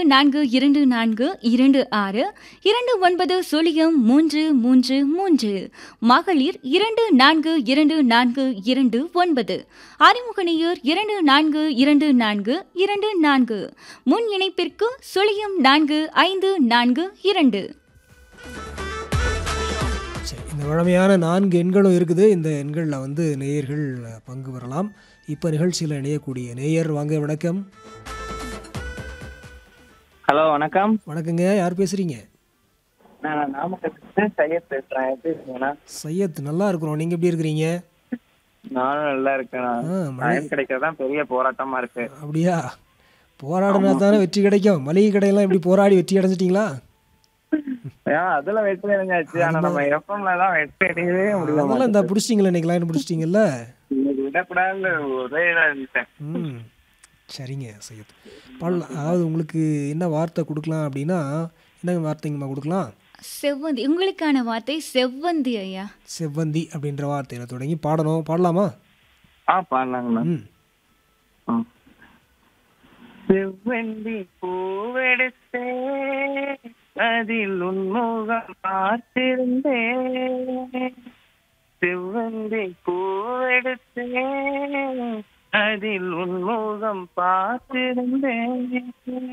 நான்கு இரண்டு நான்கு இரண்டு ஆறு இரண்டு ஒன்பது சுழியம் மூன்று மூன்று மூன்று மகளிர் இரண்டு நான்கு இரண்டு நான்கு இரண்டு ஒன்பது அறிமுகனையோர் இரண்டு நான்கு இரண்டு நான்கு இரண்டு நான்கு முன் இணைப்பிற்கு சுழியம் நான்கு ஐந்து நான்கு இரண்டு சரி இந்த வழமையான நான்கு எண்களும் இருக்குது இந்த எண்களில் வந்து நேயர்கள் பங்கு பெறலாம் இப்போ நிகழ்ச்சியில் இணையக்கூடிய நேயர் வாங்க வணக்கம் ஹலோ வணக்கம் வணக்கங்க யார் பேசுகிறீங்க நான் நாமக்கல் சையத் பேசுறேன் எப்படி இருக்கீங்கண்ணா சையத் நல்லா இருக்கிறோம் நீங்கள் எப்படி இருக்கிறீங்க நானும் நல்லா இருக்கேண்ணா ஆ மழை டைம் கிடைக்கிறதா பெரிய போராட்டமா இருக்கு அப்படியா போராடினா தானே வெற்றி கிடைக்கும் மளிகை கடையெல்லாம் எப்படி போராடி வெற்றி அடைஞ்சிட்டிங்களா ஏன் அதுல வெற்றி அடைஞ்சாச்சு ஆனா நம்ம எஃப்எம்ல தான் வெற்றி அடையவே முடியல அதெல்லாம் இந்த பிடிச்சிட்டிங்களா இன்னைக்கு லைன் பிடிச்சிட்டிங்கல்ல இன்னைக்கு விடக்கூடாதுன்னு ஒரே இதா இருந்துட்டேன் ம் சரிங்க சையத் பாடலாம் அதாவது உங்களுக்கு என்ன வார்த்தை கொடுக்கலாம் அப்படின்னா என்ன வார்த்தைங்கம்மா கொடுக்கலாம் செவ்வந்தி உங்களுக்கான வார்த்தை செவ்வந்தி ஐயா செவ்வந்தி அப்படின்ற வார்த்தையில தொடங்கி பாடணும் பாடலாமா ஆ பாடலாங்கண்ணா ம் ம். செவ்வந்தி பூவெடுத்தே அதில் உன்முகம் பார்த்திருந்தேன் செவ்வந்தி பூவெடுத்தே அதில் உன்முகம் பார்த்திருந்தேன்